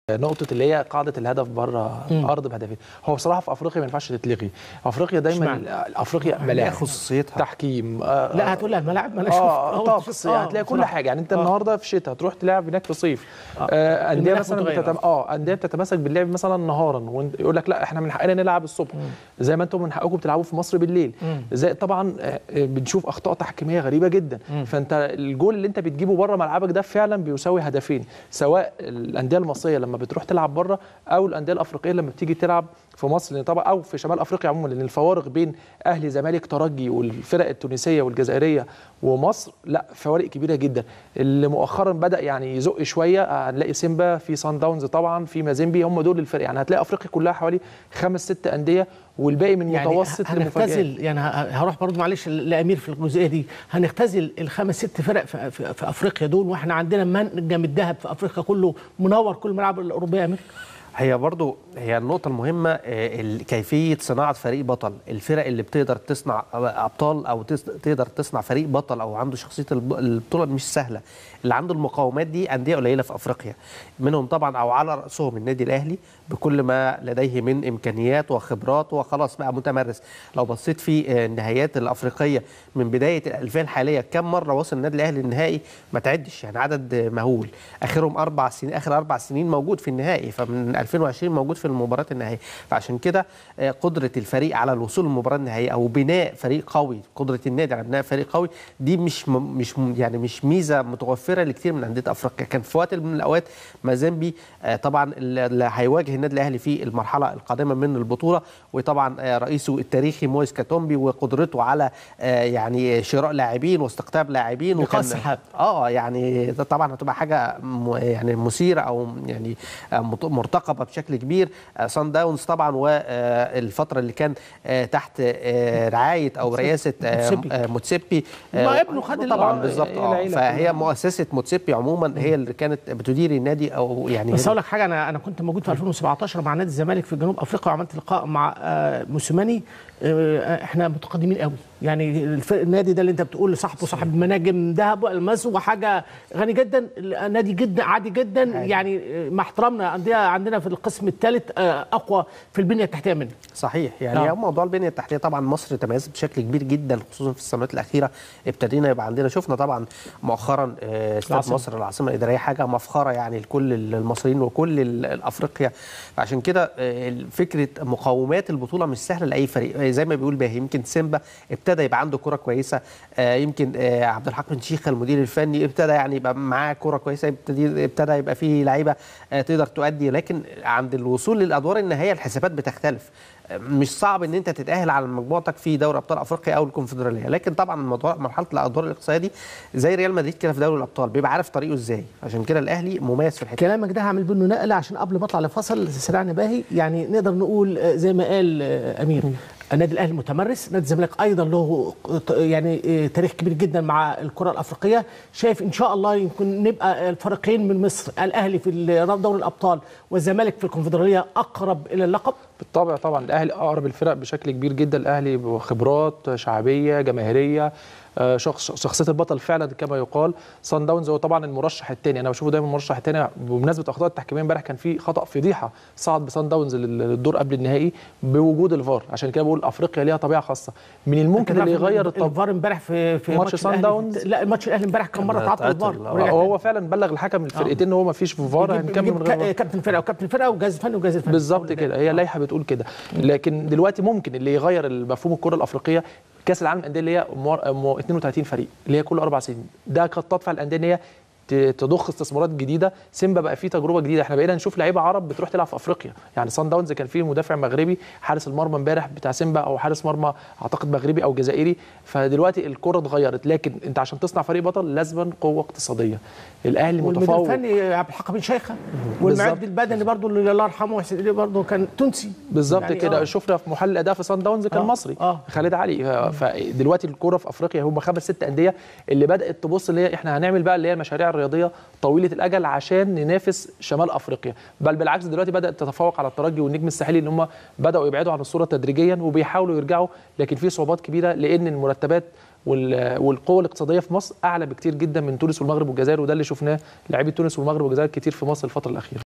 نقطة اللي هي قاعدة الهدف بره أرض بهدفين هو بصراحة في أفريقيا ما ينفعش تتلغي أفريقيا دايما اشمعنى؟ أفريقيا ليها ملاعب خصوصيتها تحكيم آه، لا هتقول لها الملاعب مالهاش اه أهو طقس آه، يعني هتلاقي كل بصراحة. حاجه يعني انت آه. النهارده في شتاء تروح تلعب هناك في صيف آه، انديه المناخ مثلا متغير. بتتم... اه انديه بتتمسك باللعب مثلا نهارا وانت يقول لك لا احنا من حقنا نلعب الصبح زي ما انتم من حقكم بتلعبوا في مصر بالليل زي طبعا آه، آه، بنشوف اخطاء تحكيميه غريبه جدا فانت الجول اللي انت بتجيبه بره ملعبك ده فعلا بيساوي هدفين سواء الانديه المصريه لما بتروح تلعب بره او الانديه الافريقيه لما بتيجي تلعب في مصر لان طبعا او في شمال افريقيا عموما لان الفوارق بين اهلي زمالك ترجي والفرق التونسيه والجزائريه ومصر لا فوارق كبيره جدا اللي مؤخرا بدا يعني يزق شويه هنلاقي سيمبا في سان داونز طبعا في مازيمبي هم دول الفرق يعني هتلاقي افريقيا كلها حوالي خمس ست انديه والباقي من يعني متوسط لمفاجئ هنختزل يعني ه- هروح برضو معلش لامير في الجزئيه دي هنختزل الخمس ست فرق في, في, في افريقيا دول واحنا عندنا منجم الذهب في افريقيا كله منور كل الملاعب الاوروبيه يا امير هي برضو هي النقطة المهمة آه، ال- كيفية صناعة فريق بطل الفرق اللي بتقدر تصنع أبطال أو تس- تقدر تصنع فريق بطل أو عنده شخصية الب- البطولة مش سهلة اللي عنده المقاومات دي أندية قليلة في أفريقيا منهم طبعا أو على رأسهم النادي الأهلي بكل ما لديه من إمكانيات وخبرات وخلاص بقى متمرس لو بصيت في آه، النهائيات الأفريقية من بداية الألفية الحالية كم مرة وصل النادي الأهلي النهائي ما تعدش يعني عدد آه، مهول آخرهم أربع سنين آخر أربع سنين موجود في النهائي فمن 2020 موجود في المباريات النهائية فعشان كده آه، قدرة الفريق على الوصول للمباراة النهائية أو بناء فريق قوي قدرة النادي على بناء فريق قوي دي مش م- مش م- يعني مش ميزة متوفرة لكثير من أندية أفريقيا كان في وقت من الأوقات مازيمبي آه، طبعا اللي هيواجه النادي الأهلي في المرحلة القادمة من البطولة وطبعا آه، رئيسه التاريخي مويس كاتومبي وقدرته على آه، يعني شراء لاعبين واستقطاب لاعبين لقاء السحاب. اه يعني ده طبعا هتبقى حاجه م- يعني مثيره او يعني آه، مت- مرتقبه بشكل كبير آه، سان داونز طبعا والفتره اللي كان آه، تحت آه، رعايه او رئاسه آه، موتسيبي. آه، موتسيبي ما ابنه خد ال- طبعا آه، بالظبط اه العيلة فهي مؤسسه موتسيبي عموما هي اللي كانت بتدير النادي او يعني بس اقول لك حاجه انا انا كنت موجود في 2017 مع نادي الزمالك في جنوب افريقيا وعملت لقاء مع آه، موسيماني آه، احنا متقدمين قوي يعني الف- النادي ده اللي انت بتقول صاحبه صاحب مناجم ذهب والماس وحاجه غني جدا نادي جدا عادي جدا يعني آه، مع احترامنا انديه عندنا في القسم الثالث اقوى في البنيه التحتيه منه صحيح يعني آه. آه. موضوع البنيه التحتيه طبعا مصر تميزت بشكل كبير جدا خصوصا في السنوات الاخيره ابتدينا يبقى عندنا شفنا طبعا مؤخرا آه، استاد العاصمة. مصر العاصمه الاداريه حاجه مفخره يعني لكل المصريين وكل ال- الافريقيا فعشان كده آه، فكره مقومات البطوله مش سهله لاي فريق آه، زي ما بيقول باهي يمكن سيمبا ابتدى يبقى عنده كره كويسه آه، يمكن آه، عبد الحق بن شيخه المدير الفني ابتدى يعني يبقى معاه كره كويسه ابتدي ابتدى يبقى فيه لعيبه آه، تقدر تؤدي لكن عند الوصول للادوار النهائيه الحسابات بتختلف مش صعب ان انت تتاهل على مجموعتك في دوري ابطال افريقيا او الكونفدراليه لكن طبعا الموضوع مرحله الادوار الاقصائيه دي زي ريال مدريد كده في دوري الابطال بيبقى عارف طريقه ازاي عشان كده الاهلي مميز في الحته كلامك ده هعمل منه نقله عشان قبل ما اطلع لفصل سريعنا باهي يعني نقدر نقول آه، زي ما قال آه، امير النادي الاهلي متمرس نادي الزمالك ايضا له ط- يعني آه، تاريخ كبير جدا مع الكره الافريقيه شايف ان شاء الله يمكن نبقى الفريقين من مصر الاهلي في ال- دوري الابطال والزمالك في الكونفدراليه اقرب الى اللقب بالطبع طبعا الاهلي اقرب الفرق بشكل كبير جدا الاهلي بخبرات شعبيه جماهيريه آه، شخص شخصيه البطل فعلا كما يقال سان داونز هو طبعا المرشح الثاني انا بشوفه دايما المرشح الثاني بمناسبه الاخطاء التحكيميه امبارح كان في خطا فضيحه صعد بسان داونز لل- للدور قبل النهائي بوجود الفار عشان كده بقول افريقيا ليها طبيعه خاصه من الممكن اللي يغير الطب الفار امبارح في في ماتش سان الأهلي- داونز؟ لا الماتش الاهلي امبارح كان مره تعطل اتعطل، الفار آه. ورجع هو فعلا بلغ الحكم الفرقتين ان هو ما فيش فار بيجيب- هنكمل من بيجيب غير كا- فار. كابتن فرقه وكابتن فرقه وجهاز فني وجهاز الفني بالظبط كده هي اللائحه بتقول كده لكن دلوقتي ممكن اللي يغير مفهوم الكره الافريقيه كاس العالم للانديه اللي هي مر- م- 32 فريق اللي هي كل اربع سنين ده قد تدفع الانديه ان هي ت- تضخ استثمارات جديده سيمبا بقى فيه تجربه جديده احنا بقينا نشوف لعيبه عرب بتروح تلعب في افريقيا يعني سان داونز كان فيه مدافع مغربي حارس المرمى امبارح بتاع سيمبا او حارس مرمى اعتقد مغربي او جزائري فدلوقتي الكره اتغيرت لكن انت عشان تصنع فريق بطل لازما قوه اقتصاديه الاهلي والمدير متفوق الفني عبد الحق بن شيخه والمعد بالظبط. البدني برضه اللي الله يرحمه حسين إليه برضه كان تونسي بالظبط يعني كده آه. شفنا في محل الاداء في سان داونز كان آه، مصري آه. خالد علي ف- فدلوقتي الكوره في افريقيا هم خمس ست انديه اللي بدات تبص اللي هي احنا هنعمل بقى اللي هي المشاريع الرياضيه طويله الاجل عشان ننافس شمال افريقيا بل بالعكس دلوقتي بدات تتفوق على الترجي والنجم الساحلي ان هم بداوا يبعدوا عن الصوره تدريجيا وبيحاولوا يرجعوا لكن في صعوبات كبيره لان المرتبات وال- والقوه الاقتصاديه في مصر اعلى بكتير جدا من تونس والمغرب والجزائر وده اللي شفناه لاعبي تونس والمغرب والجزائر كتير في مصر الفتره الاخيره